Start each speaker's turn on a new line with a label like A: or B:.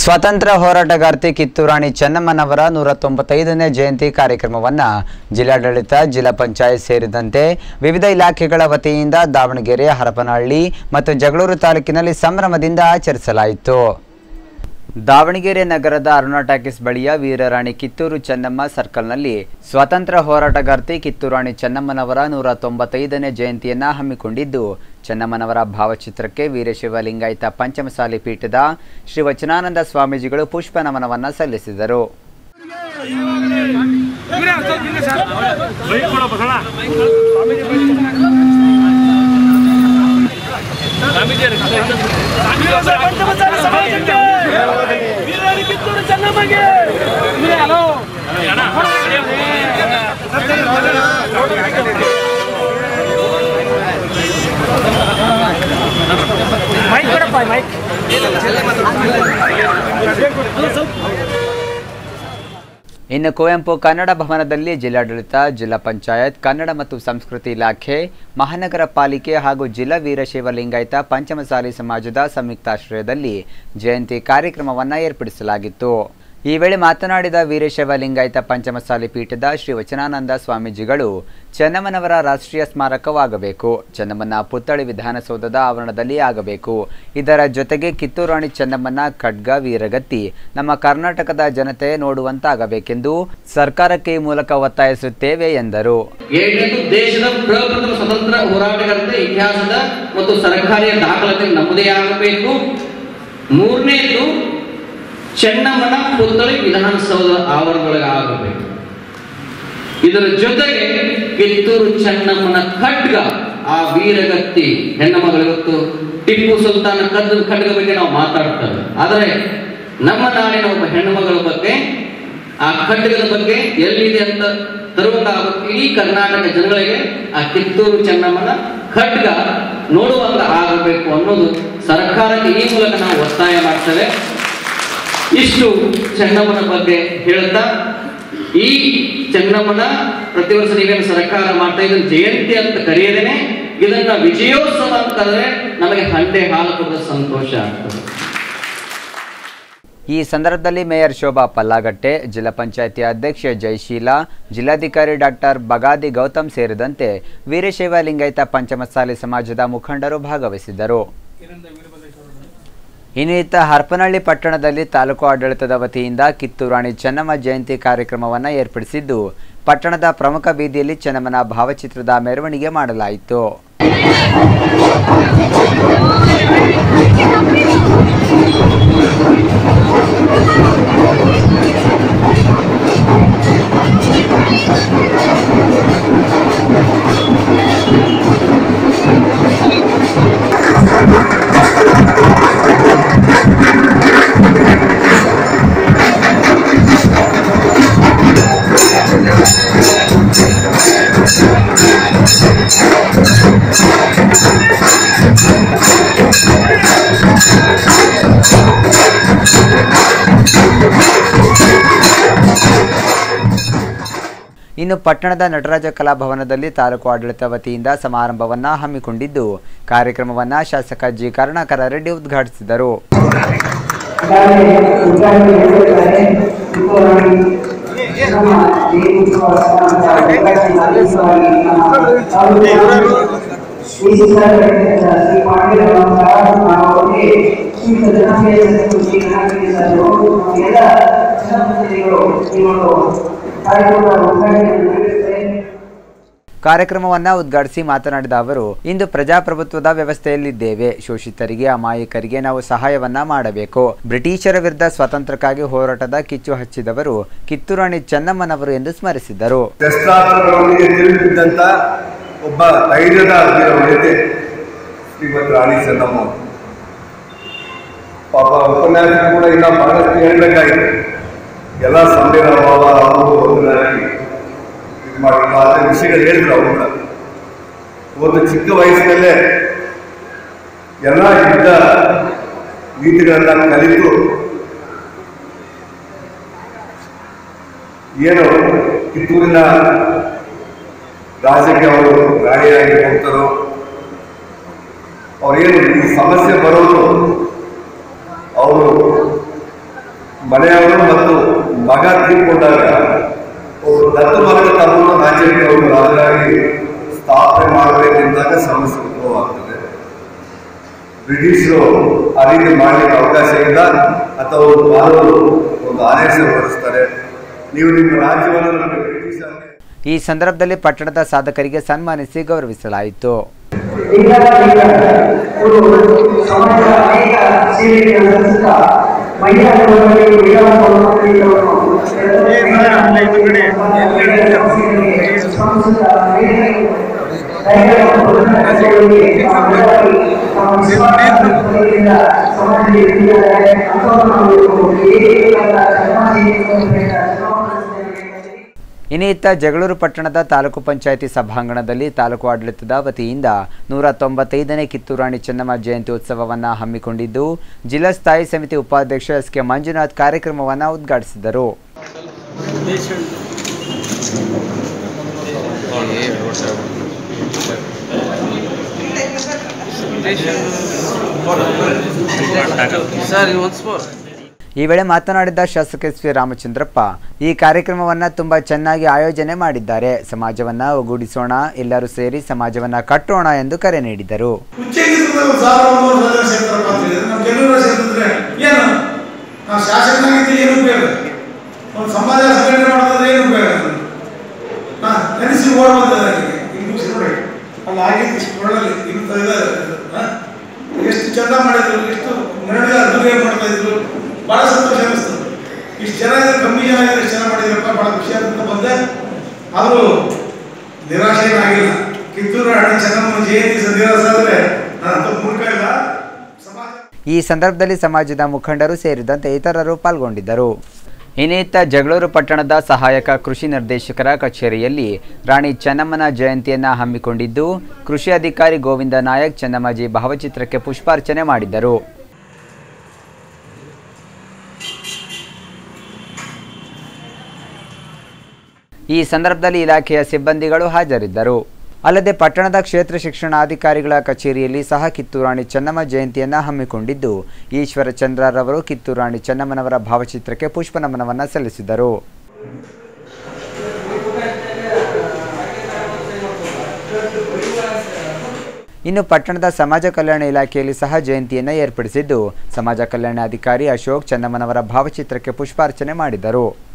A: ಸ್ವಾತಂತ್ರ್ಯ ಹೋರಾಟಗಾರ್ತಿ ಕಿತ್ತೂರಾಣಿ ಚೆನ್ನಮ್ಮನವರ ನೂರ ತೊಂಬತ್ತೈದನೇ ಜಯಂತಿ ಕಾರ್ಯಕ್ರಮವನ್ನು ಜಿಲ್ಲಾಡಳಿತ ಜಿಲ್ಲಾ ಪಂಚಾಯತ್ ಸೇರಿದಂತೆ ವಿವಿಧ ಇಲಾಖೆಗಳ ವತಿಯಿಂದ ದಾವಣಗೆರೆ ಹರಪನಹಳ್ಳಿ ಮತ್ತು ಜಗಳೂರು ತಾಲೂಕಿನಲ್ಲಿ ಸಂಭ್ರಮದಿಂದ ಆಚರಿಸಲಾಯಿತು ದಾವಣಗೆರೆ ನಗರದ ಅರುಣಾ ಟಾಕೀಸ್ ಬಳಿಯ ವೀರರಾಣಿ ಕಿತ್ತೂರು ಚೆನ್ನಮ್ಮ ಸರ್ಕಲ್ನಲ್ಲಿ ಸ್ವಾತಂತ್ರ್ಯ ಹೋರಾಟಗಾರ್ತಿ ಕಿತ್ತೂರಾಣಿ ಚೆನ್ನಮ್ಮನವರ ನೂರ ತೊಂಬತ್ತೈದನೇ ಜಯಂತಿಯನ್ನ ಹಮ್ಮಿಕೊಂಡಿದ್ದು ಚೆನ್ನಮ್ಮನವರ ಭಾವಚಿತ್ರಕ್ಕೆ ವೀರಶೈವ ಲಿಂಗಾಯತ ಪಂಚಮಸಾಲಿ ಪೀಠದ ಶ್ರೀ ವಚನಾನಂದ ಸ್ವಾಮೀಜಿಗಳು ಪುಷ್ಪ ನಮನವನ್ನ ಸಲ್ಲಿಸಿದರು
B: ವೀರರಾಣಿ ಕಿತ್ತೂರು ಚೆನ್ನಮ್ಮಗೆ ಹಲೋ ಮೈಕ್ ಕೊಡಪ್ಪ ಮೈಕ್
A: ಇನ್ನು ಕುವೆಂಪು ಕನ್ನಡ ಭವನದಲ್ಲಿ ಜಿಲ್ಲಾಡಳಿತ ಜಿಲ್ಲಾ ಪಂಚಾಯತ್ ಕನ್ನಡ ಮತ್ತು ಸಂಸ್ಕೃತಿ ಇಲಾಖೆ ಮಹಾನಗರ ಪಾಲಿಕೆ ಹಾಗೂ ಜಿಲ್ಲಾ ವೀರಶೈವ ಲಿಂಗಾಯತ ಪಂಚಮಸಾಲಿ ಸಮಾಜದ ಸಂಯುಕ್ತಾಶ್ರಯದಲ್ಲಿ ಜಯಂತಿ ಕಾರ್ಯಕ್ರಮವನ್ನು ಏರ್ಪಡಿಸಲಾಗಿತ್ತು ಈ ವೇಳೆ ಮಾತನಾಡಿದ ವೀರಶೈವ ಲಿಂಗಾಯತ ಪಂಚಮಸಾಲಿ ಪೀಠದ ಶ್ರೀ ವಚನಾನಂದ ಸ್ವಾಮೀಜಿಗಳು ಚೆನ್ನಮ್ಮನವರ ರಾಷ್ಟ್ರೀಯ ಸ್ಮಾರಕವಾಗಬೇಕು ಚೆನ್ನಮ್ಮನ ಪುತ್ಥಳಿ ವಿಧಾನಸೌಧದ ಆವರಣದಲ್ಲಿ ಆಗಬೇಕು ಇದರ ಜೊತೆಗೆ ಕಿತ್ತೂರಾಣಿ ಚೆನ್ನಮ್ಮನ ಖಡ್ಗ ವೀರಗತ್ತಿ ನಮ್ಮ ಕರ್ನಾಟಕದ ಜನತೆ ನೋಡುವಂತಾಗಬೇಕೆಂದು ಸರ್ಕಾರಕ್ಕೆ ಈ ಮೂಲಕ ಒತ್ತಾಯಿಸುತ್ತೇವೆ ಎಂದರು
C: ಏಳನೇದು ದೇಶದ ಪ್ರಪ್ರಥಮ ಸ್ವತಂತ್ರ ಹೋರಾಟಗಾರರ ಇತಿಹಾಸದ ಮತ್ತು ಸರ್ಕಾರಿ ದಾಖಲಾತಿ ನಮ್ಮದೇ ಆಗಬೇಕು ಮೂರನೇದು ಚೆನ್ನಮ್ಮನ ಪುತ್ಥಳಿ ವಿಧಾನಸೌಧ ಆವರಣದೊಳಗೆ ಆಗಬೇಕು ಇದರ ಜೊತೆಗೆ ಕಿತ್ತೂರು ಚೆನ್ನಮ್ಮನ ಖಡ್ಗ ಆ ವೀರಗತ್ತಿ ಹೆಣ್ಣ ಮಗಳು ಇವತ್ತು ಟಿಪ್ಪು ಸುಲ್ತಾನ ಕದ್ದ ಖಡ್ಗ ಬಗ್ಗೆ ನಾವು ಮಾತಾಡ್ತೇವೆ ಆದರೆ ನಮ್ಮ ನಾಡಿನ ಒಬ್ಬ ಹೆಣ್ಣು ಮಗಳ ಬಗ್ಗೆ ಆ ಖಡ್ಗದ ಬಗ್ಗೆ ಎಲ್ಲಿದೆ ಅಂತ ತರುವಂತಾಗಬೇಕು ಇಡೀ ಕರ್ನಾಟಕ ಜನಗಳಿಗೆ ಆ ಕಿತ್ತೂರು ಚೆನ್ನಮ್ಮನ ಖಡ್ಗ ನೋಡುವಂತ ಆಗಬೇಕು ಅನ್ನೋದು ಸರ್ಕಾರಕ್ಕೆ ಈ ಮೂಲಕ ನಾವು ಒತ್ತಾಯ ಮಾಡ್ತೇವೆ ಇಷ್ಟು ಚೆನ್ನಮ್ಮನ ಬಗ್ಗೆ ಹೇಳ್ತಾ ಈ ಚೆನ್ನಮ್ಮನ ಪ್ರತಿ ವರ್ಷ ನೀವೇನು ಸರ್ಕಾರ ಮಾಡ್ತಾ ಇದನ್ನ ಜಯಂತಿ ಅಂತ ಕರೆಯದೇನೆ ಇದನ್ನ ವಿಜಯೋತ್ಸವ ಅಂತ ಕರೆದ್ರೆ ನಮಗೆ ಹಂಡೆ ಹಾಲು ಕೊಡದ ಸಂತೋಷ ಆಗ್ತದೆ
A: ಈ ಸಂದರ್ಭದಲ್ಲಿ ಮೇಯರ್ ಶೋಭಾ ಪಲ್ಲಾಗಟ್ಟೆ ಜಿಲ್ಲಾ ಪಂಚಾಯತಿ ಅಧ್ಯಕ್ಷೆ ಜಯಶೀಲ ಜಿಲ್ಲಾಧಿಕಾರಿ ಡಾಕ್ಟರ್ ಬಗಾದಿ ಗೌತಮ್ ಸೇರಿದಂತೆ ವೀರಶೈವ ಲಿಂಗಾಯತ ಪಂಚಮಸಾಲಿ ಸಮಾಜದ ಮುಖಂಡರು ಭಾಗವಹಿಸಿದ್ದರು ಇನ್ನಿತ್ತ ಹರಪನಹಳ್ಳಿ ಪಟ್ಟಣದಲ್ಲಿ ತಾಲೂಕು ಆಡಳಿತದ ವತಿಯಿಂದ ಕಿತ್ತೂರಾಣಿ ಚೆನ್ನಮ್ಮ ಜಯಂತಿ ಕಾರ್ಯಕ್ರಮವನ್ನು ಏರ್ಪಡಿಸಿದ್ದು ಪಟ್ಟಣದ ಪ್ರಮುಖ ಬೀದಿಯಲ್ಲಿ ಚೆನ್ನಮ್ಮನ ಭಾವಚಿತ್ರದ ಮೆರವಣಿಗೆ ಮಾಡಲಾಯಿತು ಇನ್ನು ಪಟ್ಟಣದ ನಟರಾಜ ಕಲಾಭವನದಲ್ಲಿ ತಾಲೂಕು ಆಡಳಿತ ವತಿಯಿಂದ ಸಮಾರಂಭವನ್ನ ಹಮ್ಮಿಕೊಂಡಿದ್ದು ಕಾರ್ಯಕ್ರಮವನ್ನ ಶಾಸಕ ಜಿ ಕರುಣಾಕರ ರೆಡ್ಡಿ ಉದ್ಘಾಟಿಸಿದರು ಕಾರ್ಯಕ್ರಮವನ್ನ ಉದ್ಘಾಟಿಸಿ ಮಾತನಾಡಿದ ಅವರು ಇಂದು ಪ್ರಜಾಪ್ರಭುತ್ವದ ವ್ಯವಸ್ಥೆಯಲ್ಲಿದ್ದೇವೆ ಶೋಷಿತರಿಗೆ ಅಮಾಯಕರಿಗೆ ನಾವು ಸಹಾಯವನ್ನ ಮಾಡಬೇಕು ಬ್ರಿಟಿಷರ ವಿರುದ್ಧ ಸ್ವಾತಂತ್ರ್ಯಕ್ಕಾಗಿ ಹೋರಾಟದ ಕಿಚ್ಚು ಹಚ್ಚಿದವರು ಕಿತ್ತೂರಾಣಿ ಚೆನ್ನಮ್ಮನವರು ಎಂದು ಸ್ಮರಿಸಿದರು
D: ಶಸ್ತ್ರಾಸ್ತ್ರಗಳೊಂದಿಗೆ ತಿರುಗಿದ್ದಂತ ಒಬ್ಬ ಧೈರ್ಯದ ವೀರ ವನಿತೆ ಶ್ರೀಮತಿ ರಾಣಿ ಚೆನ್ನಮ್ಮ ಪಾಪ ಉಪನ್ಯಾಸ ಕೂಡ ಇನ್ನ ಬಹಳಷ್ಟು ಹೇಳ್ಬೇಕಾಗಿತ್ತು ಎಲ್ಲ ಸಂವಿಧಾನ ಭಾವ ಅವರು ಒಂದರಾಗಿ ಇದು ಮಾಡಿದ್ರು ಆದ್ರೆ ವಿಷಯಗಳು ಹೇಳಿದ್ರು ಅವರು ಕೂಡ ಒಂದು ಚಿಕ್ಕ ವಯಸ್ಸಿನಲ್ಲೇ ಎಲ್ಲ ಯುದ್ಧ ನೀತಿಗಳನ್ನ ಕಲಿತು ಏನು ಕಿತ್ತೂರಿನ ರಾಜ್ಯಕ್ಕೆ ಅವರು ರಾಣಿಯಾಗಿ ಹೋಗ್ತಾರೋ ಅವ್ರೇನು ಈ ಸಮಸ್ಯೆ ಬರೋದು ಅವರು ಮನೆಯವರು ಮತ್ತು ಮಗ ತೀರ್ಕೊಂಡಾಗ ಒಬ್ಬರು ದತ್ತು ಮಗನ ತಮ್ಮನ್ನು ರಾಜ್ಯಕ್ಕೆ ಅವರು ರಾಜರಾಗಿ ಸ್ಥಾಪನೆ ಮಾಡಬೇಕೆಂದಾಗ ಸಮಸ್ಯೆ ಉದ್ಭವ ಆಗ್ತದೆ ಬ್ರಿಟಿಷರು ಆ ರೀತಿ ಮಾಡಲಿಕ್ಕೆ ಅವಕಾಶ ಇಲ್ಲ ಅಥವಾ ಒಂದು ಕಾನೂನು ಒಂದು ಆದೇಶ ಹೊರಡಿಸ್ತಾರೆ ನೀವು ನಿಮ್ಮ ರಾಜ್ಯವನ್ನು ನಮಗೆ ಬ್ರಿಟಿಷ್ ಆಗಿ
A: ಈ ಸಂದರ್ಭದಲ್ಲಿ ಪಟ್ಟಣದ ಸಾಧಕರಿಗೆ ಸನ್ಮಾನಿಸಿ ಗೌರವಿಸಲಾಯಿತು
E: ಲಿಂಗಾಯತ ಇವರು ಸಮಾಜದ ಅನೇಕ ಸೇವೆಗಳನ್ನು ಸಲ್ಲಿಸುತ್ತಾ ಮಹಿಳಾ ಕುಲಗಳಿಗೆ ವಿಧಾನಸೌಧವನ್ನು ಸಮಾಜ
A: ಇನ್ನಿತ್ತ ಜಗಳೂರು ಪಟ್ಟಣದ ತಾಲೂಕು ಪಂಚಾಯಿತಿ ಸಭಾಂಗಣದಲ್ಲಿ ತಾಲೂಕು ಆಡಳಿತದ ವತಿಯಿಂದ ನೂರ ತೊಂಬತ್ತೈದನೇ ಕಿತ್ತೂರಾಣಿ ಚೆನ್ನಮ್ಮ ಜಯಂತಿ ಉತ್ಸವವನ್ನು ಹಮ್ಮಿಕೊಂಡಿದ್ದು ಜಿಲ್ಲಾ ಸ್ಥಾಯಿ ಸಮಿತಿ ಉಪಾಧ್ಯಕ್ಷ ಎಸ್ ಕೆ ಮಂಜುನಾಥ್ ಕಾರ್ಯಕ್ರಮವನ್ನು ಉದ್ಘಾಟಿಸಿದರು ಈ ವೇಳೆ ಮಾತನಾಡಿದ ಶಾಸಕ ಎಸ್ ವಿ ರಾಮಚಂದ್ರಪ್ಪ ಈ ಕಾರ್ಯಕ್ರಮವನ್ನು ತುಂಬಾ ಚೆನ್ನಾಗಿ ಆಯೋಜನೆ ಮಾಡಿದ್ದಾರೆ ಸಮಾಜವನ್ನ ಒಗ್ಗೂಡಿಸೋಣ ಎಲ್ಲರೂ ಸೇರಿ ಸಮಾಜವನ್ನ ಕಟ್ಟೋಣ ಎಂದು ಕರೆ ನೀಡಿದರು
F: ಉಚ್ಚೇಜಿಸಿದ ಒಂದು ಸಾವಿರ ಒಂದೂವರೆ ಜನ ಸೇರ್ತಾರಪ್ಪ ಅಂತ ಹೇಳಿದ್ರೆ ನಮ್ಮ ಕೆಲವರು ಸೇರಿದ್ರೆ ಏನು ನಾವು ಶಾಸಕನಾಗಿದ್ದು ಏನು ಉಪಯೋಗ ಒಂದು ಸಮಾಜ ಸಂಘಟನೆ ಮಾಡೋದ್ರೆ ಏನು ಉಪಯೋಗ ನಾ ನೆನೆಸಿ ಓಡ್ ಬಂದ ನನಗೆ ಇನ್ನು ನೋಡಿ ಅಲ್ಲಿ ಆಗಿದ್ದು ಇಷ್ಟು ಒಳ್ಳೆ ಇಂಥ ಇದಾರೆ ಹಾ? ಎಷ್ಟು ಚಂದ ಮಾಡಿದ್ರು ಎಷ್ಟು ಮೆರವಣಿಗೆ ಅದ್ದೂರಿಯಾಗಿ ಮಾಡ್ತಾ ಇದ್ರು ಭಾಳ ಸಂತೋಷ ಅನಿಸ್ತು ಇಷ್ಟು ಜನ ಇದ್ರೆ ಕಮ್ಮಿ ಜನ ಇದ್ರೆ ಇಷ್ಟು ಚೆನ್ನಾಗಿ ಮಾಡಿದ್ರಪ್ಪ ಭಾಳ ಖುಷಿ ಅಂತ ಬಂದೆ ಆದರೂ ನಿರಾಶೆ ಏನಾಗಿಲ್ಲ ಕಿತ್ತೂರು ರಾಣಿ ಚೆನ್ನಮ್ಮನ ಜಯಂತಿ ದಿವಸ ಆದರೆ ನಾನು ಅಂತ ಮೂರ್ಖ ಇಲ್ಲ ಸಮಾಜ
A: ಈ ಸಂದರ್ಭದಲ್ಲಿ ಸಮಾಜದ ಮುಖಂಡರು ಸೇರಿದಂತೆ ಇತರರು ಪಾಲ್ಗೊಂಡಿದ್ದರು ಇನ್ನಿತ್ತ ಜಗಳೂರು ಪಟ್ಟಣದ ಸಹಾಯಕ ಕೃಷಿ ನಿರ್ದೇಶಕರ ಕಚೇರಿಯಲ್ಲಿ ರಾಣಿ ಚೆನ್ನಮ್ಮನ ಜಯಂತಿಯನ್ನ ಹಮ್ಮಿಕೊಂಡಿದ್ದು ಕೃಷಿ ಅಧಿಕಾರಿ ಗೋವಿಂದ ನಾಯಕ್ ಚೆನ್ನಮ್ಮಾಜಿ ಭಾವಚಿತ್ರಕ್ಕೆ ಪುಷ್ಪಾರ್ಚನೆ ಮಾಡಿದರು ಈ ಸಂದರ್ಭದಲ್ಲಿ ಇಲಾಖೆಯ ಸಿಬ್ಬಂದಿಗಳು ಹಾಜರಿದ್ದರು ಅಲ್ಲದೆ ಪಟ್ಟಣದ ಕ್ಷೇತ್ರ ಶಿಕ್ಷಣಾಧಿಕಾರಿಗಳ ಕಚೇರಿಯಲ್ಲಿ ಸಹ ಕಿತ್ತೂರಾಣಿ ಚೆನ್ನಮ್ಮ ಜಯಂತಿಯನ್ನ ಹಮ್ಮಿಕೊಂಡಿದ್ದು ಈಶ್ವರ ಚಂದ್ರರವರು ಕಿತ್ತೂರಾಣಿ ಚೆನ್ನಮ್ಮನವರ ಭಾವಚಿತ್ರಕ್ಕೆ ಪುಷ್ಪ ನಮನವನ್ನು ಸಲ್ಲಿಸಿದರು ಇನ್ನು ಪಟ್ಟಣದ ಸಮಾಜ ಕಲ್ಯಾಣ ಇಲಾಖೆಯಲ್ಲಿ ಸಹ ಜಯಂತಿಯನ್ನು ಏರ್ಪಡಿಸಿದ್ದು ಸಮಾಜ ಕಲ್ಯಾಣ ಅಧಿಕಾರಿ ಅಶೋಕ್ ಚೆನ್ನಮ್ಮನವರ ಭಾವಚಿತ್ರಕ್ಕೆ ಪುಷ್ಪಾರ್ಚನೆ ಮಾಡಿದರು